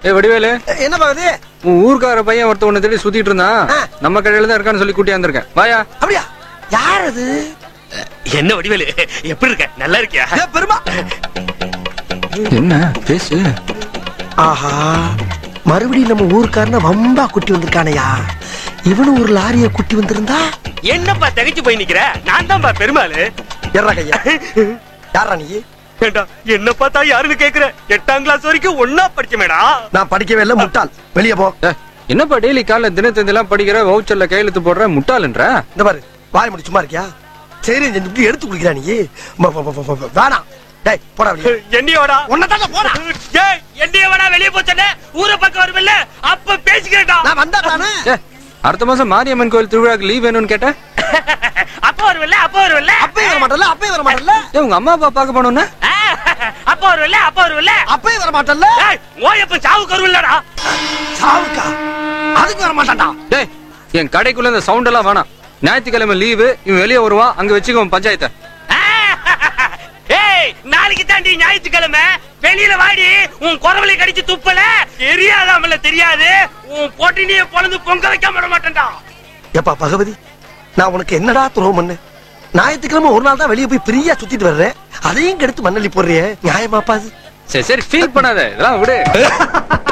ஏ வடிவேலு என்ன பாக்குது உன் ஊர்க்கார பையன் ஒருத்த உன்னை தேடி சுத்திட்டு இருந்தான் ஆ. நம்ம கடையில தான் இருக்கான்னு சொல்லி கூட்டியாந்துருக்கேன் வாயா அப்படியா யார் அது என்ன வடிவேலு எப்படி இருக்க நல்லா இருக்கியா ஏ, பெருமா என்ன பேசு ஆஹா மறுபடியும் நம்ம ஊருக்காரன வம்பா குட்டி வந்திருக்கானயா இவனு ஒரு லாரிய குட்டி வந்திருந்தா என்னப்பா தகைச்சு போய் நிக்கிற நான் தான்ப்பா பெருமாளு எர்றா கையா யாரா நீ ஏண்டா என்ன பார்த்தா யாருன்னு கேக்குற எட்டாம் கிளாஸ் வரைக்கும் ஒன்னா படிச்சமேடா நான் படிக்கவே இல்லை முட்டாள் வெளியே போ ஏ, என்னப்பா டெய்லி காலைல தினத்தந்திலாம் படிக்கிற வவுச்சர்ல கையெழுத்து போடுற முட்டாளுன்ற இந்த பாரு வாய் முடி சும்மா இருக்கியா சரி செஞ்சு எடுத்து குடிக்கிறா நீ ம- ம- ம- ம- வேணாம் டேய் போடா வெளியே என்னையோடா உன்னதாங்க போடா ஏய் என்னையோடா வெளிய போச்சனே ஊர பக்கம் வருமில்ல அப்ப பேசிக்கிறேன்டா நான் வந்தா தானே ஏ, அடுத்த மாசம் மாரியம்மன் கோயில் திருவிழாக்கு லீவ் வேணும்னு கேட்டேன் அப்ப வருமில்ல அப்ப வருமில்ல அப்பயே வர மாட்டல்ல அப்பயே வர மாட்டல்ல ஏ உங்க அம்மா அப்பா பார்க்க போனோம்னா ஆ, அப்ப வருமில்ல அப்ப வருமில்ல அப்பயே வர மாட்டல்ல ஏய் ஓயப்ப சாவுக்கு வருமில்லடா சாவுக்கா அதுக்கு வர மாட்டான்டா டேய் என் கடைக்குள்ள இந்த சவுண்ட் எல்லாம் வேணாம் ஞாயிற்றுக்கிழமை லீவு இவன் வெளியே வருவான் அங்க வச்சுக்கோ பஞ்சாயத்தை ஏய் நாளைக்கு தாண்டி ஞாயிற்றுக்கிழமை வெளியில வாடி உன் குறவலை கடிச்சு துப்பல தெரியாதாமல தெரியாது உன் பொட்டினிய பொழந்து பொங்க வைக்காம விட மாட்டேன்டா எப்பா பகவதி நான் உனக்கு என்னடா துரோகம் பண்ணேன் ஞாயிற்றுக்கிழமை ஒரு நாள் தான் வெளியே போய் ஃப்ரீயா சுத்திட்டு வர்றேன் அதையும் கெடுத்து மண்ணள்ளி போடுறியே நியாயமாப்பா அது சரி சரி ஃபீல் பண்ணாத இதெல்லாம் விடு